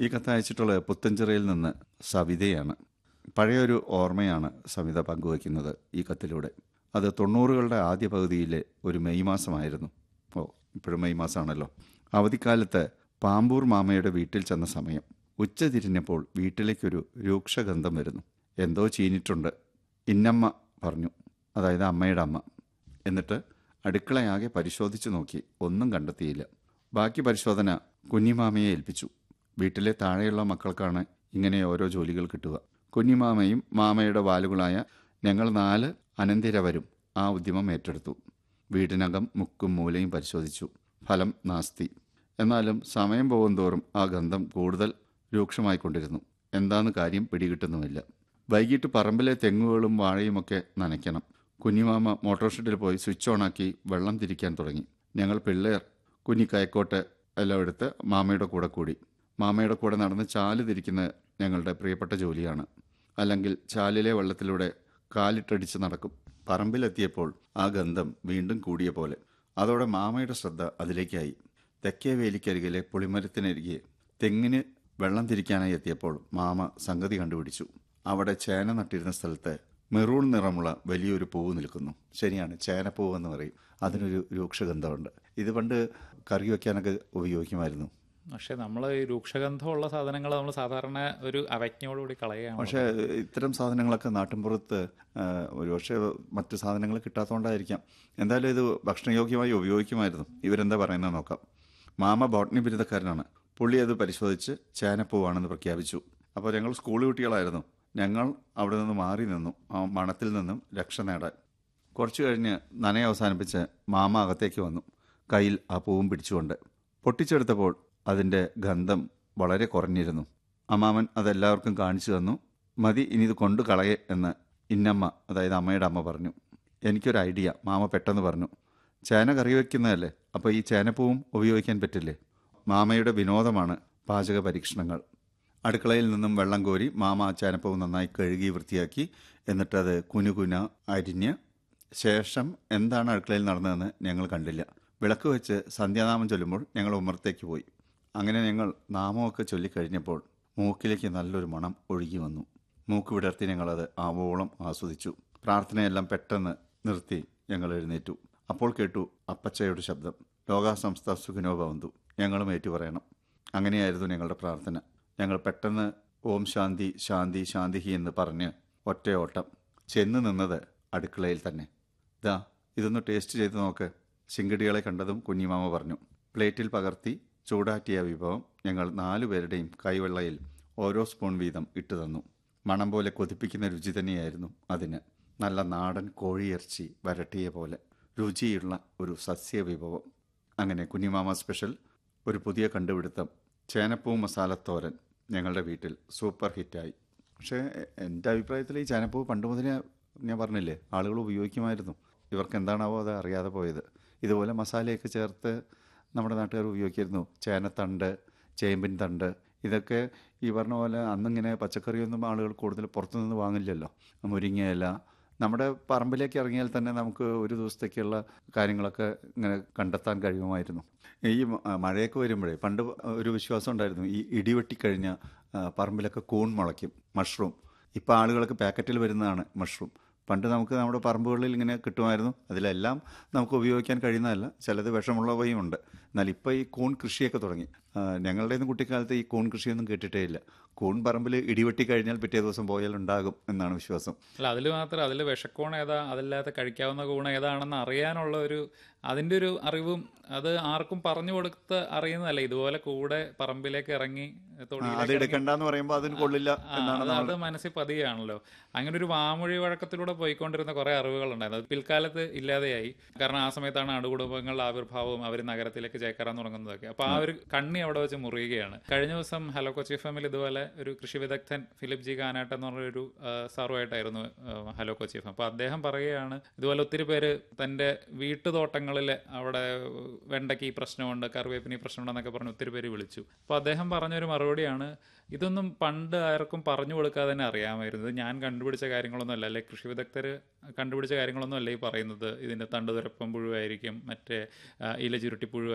ഈ കത്ത് അയച്ചിട്ടുള്ളത് പുത്തഞ്ചിറയിൽ നിന്ന് സവിതയാണ് പഴയൊരു ഓർമ്മയാണ് സവിത പങ്കുവയ്ക്കുന്നത് ഈ കത്തിലൂടെ അത് തൊണ്ണൂറുകളുടെ ആദ്യ പകുതിയിലെ ഒരു മെയ് മാസമായിരുന്നു ഓ ഇപ്പോഴും മെയ് മാസമാണല്ലോ അവധിക്കാലത്ത് പാമ്പൂർ മാമയുടെ വീട്ടിൽ ചെന്ന സമയം ഉച്ച തിരിഞ്ഞപ്പോൾ വീട്ടിലേക്കൊരു രൂക്ഷഗന്ധം വരുന്നു എന്തോ ചീനിട്ടുണ്ട് ഇന്നമ്മ പറഞ്ഞു അതായത് അമ്മയുടെ അമ്മ എന്നിട്ട് അടുക്കളയാകെ പരിശോധിച്ചു നോക്കി ഒന്നും കണ്ടെത്തിയില്ല ബാക്കി പരിശോധന കുഞ്ഞിമാമയെ ഏൽപ്പിച്ചു വീട്ടിലെ താഴെയുള്ള മക്കൾക്കാണ് ഇങ്ങനെ ഓരോ ജോലികൾ കിട്ടുക കുഞ്ഞിമാമയും മാമയുടെ വാലുകളായ ഞങ്ങൾ നാല് അനന്തിരവരും ആ ഉദ്യമം ഏറ്റെടുത്തു വീടിനകം മുക്കും മൂലയും പരിശോധിച്ചു ഫലം നാസ്തി എന്നാലും സമയം പോകുന്തോറും ആ ഗന്ധം കൂടുതൽ രൂക്ഷമായിക്കൊണ്ടിരുന്നു എന്താന്ന് കാര്യം പിടികിട്ടുന്നുമില്ല വൈകിട്ട് പറമ്പിലെ തെങ്ങുകളും വാഴയുമൊക്കെ നനയ്ക്കണം കുഞ്ഞിമാമ മോട്ടോർ ഷെഡിൽ പോയി സ്വിച്ച് ഓണാക്കി വെള്ളം തിരിക്കാൻ തുടങ്ങി ഞങ്ങൾ പിള്ളേർ കുഞ്ഞി കയക്കോട്ട് എല്ലാം എടുത്ത് മാമയുടെ കൂടെ കൂടി മാമയുടെ കൂടെ നടന്ന് ചാല് തിരിക്കുന്നത് ഞങ്ങളുടെ പ്രിയപ്പെട്ട ജോലിയാണ് അല്ലെങ്കിൽ ചാലിലെ വെള്ളത്തിലൂടെ കാലിട്ടടിച്ച് നടക്കും പറമ്പിലെത്തിയപ്പോൾ ആ ഗന്ധം വീണ്ടും കൂടിയ പോലെ അതോടെ മാമയുടെ ശ്രദ്ധ അതിലേക്കായി തെക്കേ വേലിക്കരികിലെ പുളിമരത്തിനരികെ തെങ്ങിന് വെള്ളം തിരിക്കാനായി എത്തിയപ്പോൾ മാമ സംഗതി കണ്ടുപിടിച്ചു അവിടെ ചേന നട്ടിരുന്ന സ്ഥലത്ത് മെറൂൺ നിറമുള്ള വലിയൊരു പൂവ് നിൽക്കുന്നു ശരിയാണ് ചേനപ്പൂവ് എന്ന് പറയും അതിനൊരു രൂക്ഷഗന്ധമുണ്ട് ഇത് പണ്ട് കറി വയ്ക്കാനൊക്കെ ഉപയോഗിക്കുമായിരുന്നു പക്ഷെ നമ്മൾ ഈ രൂക്ഷഗന്ധമുള്ള സാധനങ്ങൾ നമ്മൾ സാധാരണ ഒരു അവജ്ഞയോടുകൂടി കളയുകയാണ് പക്ഷേ ഇത്തരം സാധനങ്ങളൊക്കെ നാട്ടിൻപുറത്ത് ആ, ഒരുപക്ഷെ മറ്റ് സാധനങ്ങൾ കിട്ടാത്തതുകൊണ്ടായിരിക്കാം എന്തായാലും ഇത് ഭക്ഷണയോഗ്യമായി ഉപയോഗിക്കുമായിരുന്നു ഇവരെന്താ പറയുന്നത് നോക്കാം മാമ ബോട്ടണി ബിരുദക്കാരനാണ് പുള്ളി അത് പരിശോധിച്ച് ചേനപ്പൂവാണെന്ന് പ്രഖ്യാപിച്ചു അപ്പോൾ ഞങ്ങൾ സ്കൂൾ കുട്ടികളായിരുന്നു ഞങ്ങൾ അവിടെ നിന്ന് മാറി നിന്നു ആ മണത്തിൽ നിന്നും രക്ഷ നേടാൻ കുറച്ചു കഴിഞ്ഞ് നനയ അവസാനിപ്പിച്ച് മാമ അകത്തേക്ക് വന്നു കയ്യിൽ ആ പൂവും പിടിച്ചുകൊണ്ട് പൊട്ടിച്ചെടുത്തപ്പോൾ അതിൻ്റെ ഗന്ധം വളരെ കുറഞ്ഞിരുന്നു അമ്മാമൻ അതെല്ലാവർക്കും കാണിച്ചു തന്നു മതി ഇനി ഇത് കൊണ്ടു കളയെ എന്ന് ഇന്നമ്മ അതായത് അമ്മയുടെ അമ്മ പറഞ്ഞു എനിക്കൊരു ഐഡിയ മാമ പെട്ടെന്ന് പറഞ്ഞു ചേന കറി വയ്ക്കുന്നതല്ലേ അപ്പോൾ ഈ ചേനപ്പൂവും ഉപയോഗിക്കാൻ പറ്റില്ലേ മാമയുടെ വിനോദമാണ് പാചക പരീക്ഷണങ്ങൾ അടുക്കളയിൽ നിന്നും വെള്ളം കോരി മാമ ആ ചേനപ്പൂവ് നന്നായി കഴുകി വൃത്തിയാക്കി എന്നിട്ടത് കുനുകുന അരിഞ്ഞ് ശേഷം എന്താണ് അടുക്കളയിൽ നടന്നതെന്ന് ഞങ്ങൾ കണ്ടില്ല വിളക്ക് വെച്ച് സന്ധ്യാനാമം ചൊല്ലുമ്പോൾ ഞങ്ങൾ ഉമ്മറത്തേക്ക് പോയി അങ്ങനെ ഞങ്ങൾ നാമമൊക്കെ ചൊല്ലിക്കഴിഞ്ഞപ്പോൾ മൂക്കിലേക്ക് നല്ലൊരു മണം ഒഴുകി വന്നു മൂക്ക് വിടർത്തി ഞങ്ങളത് ആവോളം ആസ്വദിച്ചു പ്രാർത്ഥനയെല്ലാം പെട്ടെന്ന് നിർത്തി ഞങ്ങൾ എഴുന്നേറ്റു അപ്പോൾ കേട്ടു അപ്പച്ചയുടെ ശബ്ദം ലോകാസംസ്ഥ സുഖിനോ ഭവന്തു ഞങ്ങളും ഏറ്റുപറയണം അങ്ങനെയായിരുന്നു ഞങ്ങളുടെ പ്രാർത്ഥന ഞങ്ങൾ പെട്ടെന്ന് ഓം ശാന്തി ശാന്തി ശാന്തിഹി എന്ന് പറഞ്ഞ് ഒറ്റയോട്ടം ചെന്ന് നിന്നത് അടുക്കളയിൽ തന്നെ ദാ ഇതൊന്ന് ടേസ്റ്റ് ചെയ്ത് നോക്ക് ശിങ്കടികളെ കണ്ടതും കുഞ്ഞിമാമ പറഞ്ഞു പ്ലേറ്റിൽ പകർത്തി ചൂടാറ്റിയ വിഭവം ഞങ്ങൾ നാലുപേരുടെയും കൈവെള്ളയിൽ ഓരോ സ്പൂൺ വീതം ഇട്ടു തന്നു മണം പോലെ കൊതിപ്പിക്കുന്ന രുചി തന്നെയായിരുന്നു അതിന് നല്ല നാടൻ കോഴിയിറച്ചി വരട്ടിയ പോലെ രുചിയുള്ള ഒരു സസ്യ വിഭവം അങ്ങനെ കുഞ്ഞിമാമ സ്പെഷ്യൽ ഒരു പുതിയ കണ്ടുപിടുത്തം ചേനപ്പൂ മസാലത്തോരൻ ഞങ്ങളുടെ വീട്ടിൽ സൂപ്പർ ഹിറ്റായി പക്ഷേ എ- എൻ്റെ അഭിപ്രായത്തിൽ ഈ ചേനപ്പൂ പണ്ട് മുതലേ ഞാൻ പറഞ്ഞില്ലേ ആളുകൾ ഉപയോഗിക്കുമായിരുന്നു ഇവർക്ക് എന്താണാവോ അത് അറിയാതെ പോയത് ഇതുപോലെ മസാലയൊക്കെ ചേർത്ത് നമ്മുടെ നാട്ടുകാർ ഉപയോഗിക്കായിരുന്നു ചേനത്തണ്ട് ചേമ്പിൻ തണ്ട് ഇതൊക്കെ ഈ പറഞ്ഞ പോലെ അന്നിങ്ങനെ പച്ചക്കറിയൊന്നും ആളുകൾ കൂടുതൽ പുറത്തുനിന്ന് വാങ്ങില്ലല്ലോ മുരിങ്ങയില നമ്മുടെ പറമ്പിലേക്ക് ഇറങ്ങിയാൽ തന്നെ നമുക്ക് ഒരു ദിവസത്തേക്കുള്ള കാര്യങ്ങളൊക്കെ ഇങ്ങനെ കണ്ടെത്താൻ കഴിയുമായിരുന്നു ഈ മ- മഴയൊക്കെ വരുമ്പോഴേ പണ്ട് ഒരു വിശ്വാസം ഉണ്ടായിരുന്നു ഈ ഇടിവെട്ടിക്കഴിഞ്ഞ ആ, പറമ്പിലൊക്കെ കൂൺ മുളയ്ക്കും മഷ്റൂം ഇപ്പോൾ ആളുകൾക്ക് പാക്കറ്റിൽ വരുന്നതാണ് മഷ്റൂം പണ്ട് നമുക്ക് നമ്മുടെ പറമ്പുകളിൽ ഇങ്ങനെ കിട്ടുമായിരുന്നു അതിലെല്ലാം നമുക്ക് ഉപയോഗിക്കാൻ കഴിയുന്നതല്ല ചിലത് വിഷമുള്ളവയും ഉണ്ട് എന്നാൽ ഇപ്പോൾ ഈ കൂൺ കൃഷിയൊക്കെ തുടങ്ങി ആ, ഞങ്ങളുടെയൊന്നും കുട്ടിക്കാലത്ത് ഈ കൂൺ കൃഷിയൊന്നും കേട്ടിട്ടേ ഇല്ല കൂൺ പറമ്പിൽ ഇടിവെട്ടി കഴിഞ്ഞാൽ പിറ്റേ ദിവസം പോയാൽ ഉണ്ടാകും എന്നാണ് വിശ്വാസം അല്ല അതിൽ മാത്രം അതിൽ വിഷക്കോൺ ഏതാ അതല്ലാത്ത കഴിക്കാവുന്ന കൂൺ ഏതാണെന്ന് അറിയാനുള്ള ഒരു അതിൻ്റെ ഒരു അറിവും അത് ആർക്കും പറഞ്ഞു കൊടുത്ത് അറിയുന്നതല്ല ഇതുപോലെ കൂടെ പറമ്പിലേക്ക് ഇറങ്ങി ആ, തൊടിയിലേക്ക് അത് എടുക്കണ്ടെന്ന് പറയുമ്പോൾ അതിന് കൊള്ളില്ല ആ, എന്നാണ് അത് നമ്മൾ അത് മനസ്സിൽ പതിയാണല്ലോ അങ്ങനെ ഒരു വാമൊഴി വഴക്കത്തിലൂടെ പോയിക്കൊണ്ടിരുന്ന കുറെ അറിവുകളുണ്ടായിരുന്നു അത് പിൽക്കാലത്ത് ഇല്ലാതെയായി കാരണം ആ സമയത്താണ് അണുകുടുംബങ്ങളുടെ ആവിർഭാവവും അവർ നഗരത്തിലേക്ക് ചേക്കേറാൻ തുടങ്ങുന്നതൊക്കെ അപ്പൊ ആ ഒരു കണ്ണി അവിടെ വെച്ച് മുറിയുകയാണ് കഴിഞ്ഞ ദിവസം ഹലോ കൊച്ചി ഫാമിൽ ഇതുപോലെ ഒരു കൃഷി വിദഗ്ധൻ ഫിലിപ്പ് ജി കാനാട്ട് എന്ന് പറഞ്ഞൊരു ആ, സാറുമായിട്ടായിരുന്നു ആ, ഹലോ കൊച്ചി ഫാം അപ്പൊ അദ്ദേഹം പറയുകയാണ് ഇതുപോലെ ഒത്തിരി പേര് തന്റെ വീട്ടുതോട്ടങ്ങളിൽ അവിടെ വെണ്ടയ്ക്ക് ഈ പ്രശ്നമുണ്ട് കറിവേപ്പിന് ഈ പ്രശ്നമുണ്ടെന്നൊക്കെ പറഞ്ഞ് ഒത്തിരി പേര് വിളിച്ചു അപ്പോൾ അദ്ദേഹം പറഞ്ഞൊരു മറുപടിയാണ് ഇതൊന്നും പണ്ട് ആർക്കും പറഞ്ഞു കൊടുക്കാതെ തന്നെ അറിയാമായിരുന്നു ഇത് ഞാൻ കണ്ടുപിടിച്ച കാര്യങ്ങളൊന്നും അല്ല അല്ലെ കൃഷി വിദഗ്ധർ കണ്ടുപിടിച്ച കാര്യങ്ങളൊന്നും അല്ല ഈ പറയുന്നത് ഇതിൻ്റെ തണ്ടുതുരപ്പം പുഴുവായിരിക്കും മറ്റേ ആ, ഇല ചുരുട്ടി പുഴു